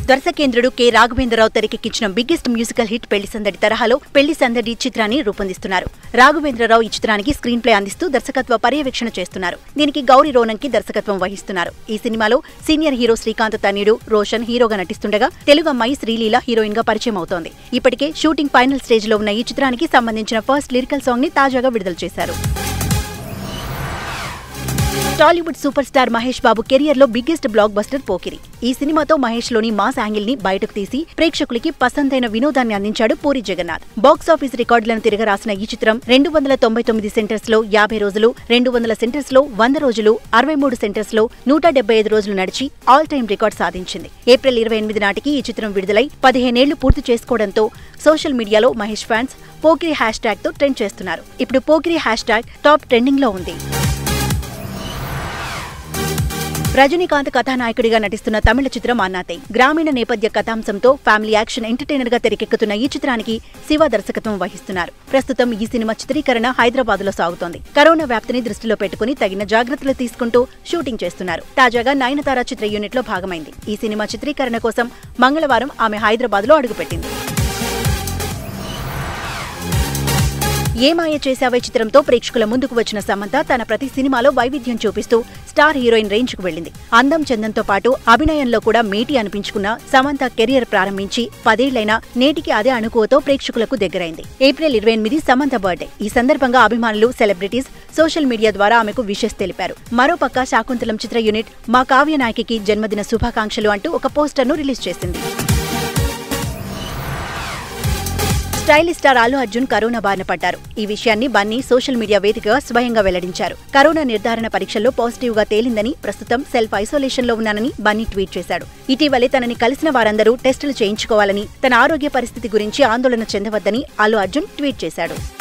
దర్శకేంద్రుడు K Raghavendra Rao తెరకెక్కించిన biggest musical hit పెళ్లి సందడి తరహాలో పెళ్లి సందడి చిత్రాన్ని రూపొందిస్తున్నారు రాఘవేంద్రరావు ఈ చిత్రానికి స్క్రీన్ ప్లే అందిస్తూ దర్శకత్వ పర్యవేక్షణ చేస్తున్నారు దీనికి గౌరీ రోనంకి దర్శకత్వం వహిస్తున్నారు ఈ సినిమాలో సీనియర్ హీరో శ్రీకాంత్ తనయుడు రోషన్ హీరోగా నటిస్తుండగా తెలుగు అమ్మాయి శ్రీలీల హీరోయిన్ గా పరిచయం అవుతోంది ఇప్పటికే షూటింగ్ ఫైనల్ స్టేజ్ లో ఉన్న ఈ చిత్రానికి సంబంధించిన ఫస్ట్ లిరికల్ సాంగ్ ని తాజాగా విడుదల చేశారు Tollywood super star Mahesh Babu career లో బిగ్గెస్ట్ బ్లాక్ బస్టర్ పోకిరి ఈ సినిమాతో మహేష్ లోని మాస్ యాంగిల్ ని బయటకు తీసి ప్రేక్షకులకి పసందైన వినోదాన్ని అందించాడు పూరి జగన్నాథ్ బాక్స్ ఆఫీస్ రికార్డులను తిరగరాసిన ఈ చిత్రం రెండు వందల తొంభై తొమ్మిది సెంటర్స్ లో యాభై రోజులు రెండు వందల సెంటర్స్ లో వంద రోజులు అరవై మూడు సెంటర్స్ లో నూట డెబ్బై ఐదు రోజులు నడిచి ఆల్ టైమ్ రికార్డ్ సాధించింది ఏప్రిల్ ఇరవై ఎనిమిది నాటికి ఈ చిత్రం విడుదలై పదిహేనేళ్లు పూర్తి చేసుకోవడంతో సోషల్ మీడియాలో Mahesh fans Pokiri hash tag తో ట్రెండ్ చేస్తున్నారు ఇప్పుడు Pokiri hash tag top trending లో ఉంది రజనీకాంత్ కథానాయకుడిగా నటిస్తున్న తమిళ చిత్రం అన్నాతై గ్రామీణ నేపథ్య కథాంశంతో ఫ్యామిలీ యాక్షన్ ఎంటర్టైనర్ గా తెరకెక్కుతున్న ఈ చిత్రానికి శివ దర్శకత్వం వహిస్తున్నారు ప్రస్తుతం ఈ సినిమా చిత్రీకరణ హైదరాబాద్ లో సాగుతోంది కరోనా వ్యాప్తిని దృష్టిలో పెట్టుకుని తగిన జాగ్రత్తలు తీసుకుంటూ షూటింగ్ చేస్తున్నారు తాజాగా నయనతార చిత్ర యూనిట్ లో భాగమైంది ఈ సినిమా చిత్రీకరణ కోసం మంగళవారం ఆమె హైదరాబాద్ లో అడుగుపెట్టింది ఏ మాయ చేశావే చిత్రంతో ప్రేక్షకుల ముందుకు వచ్చిన సమంత తన ప్రతి సినిమాలో వైవిధ్యం చూపిస్తూ స్టార్ హీరోయిన్ రేంజ్ కు వెళ్ళింది అందం చందంతో పాటు అభినయంలో కూడా మేటి అనిపించుకున్న సమంత కెరియర్ ప్రారంభించి పదేళ్లైనా నేటికి అదే అణుకువతో ప్రేక్షకులకు దగ్గరైంది ఏప్రిల్ ఇరవై ఎనిమిది సమంత బర్త్డే ఈ సందర్భంగా అభిమానులు సెలబ్రిటీస్ సోషల్ మీడియా ద్వారా ఆమెకు విషెస్ తెలిపారు మరోపక్క శాకుంతలం చిత్ర యూనిట్ మా కావ్య నాయకికి జన్మదిన శుభాకాంక్షలు అంటూ ఒక పోస్టర్ను రిలీజ్ చేసింది stylish star Allu Arjun corona బారిన పడ్డారు ఈ విషయాన్ని బన్నీ సోషల్ మీడియా వేదికగా స్వయంగా వెల్లడించారు కరోనా నిర్ధారణ పరీక్షల్లో పాజిటివ్ గా తేలిందని ప్రస్తుతం సెల్ఫ్ ఐసోలేషన్ లో ఉన్నానని బన్నీ ట్వీట్ చేశాడు ఇటీవలే తనని కలిసిన వారందరూ టెస్టులు చేయించుకోవాలని తన ఆరోగ్య పరిస్థితి గురించి ఆందోళన చెందవద్దని అల్లు అర్జున్ ట్వీట్ చేశాడు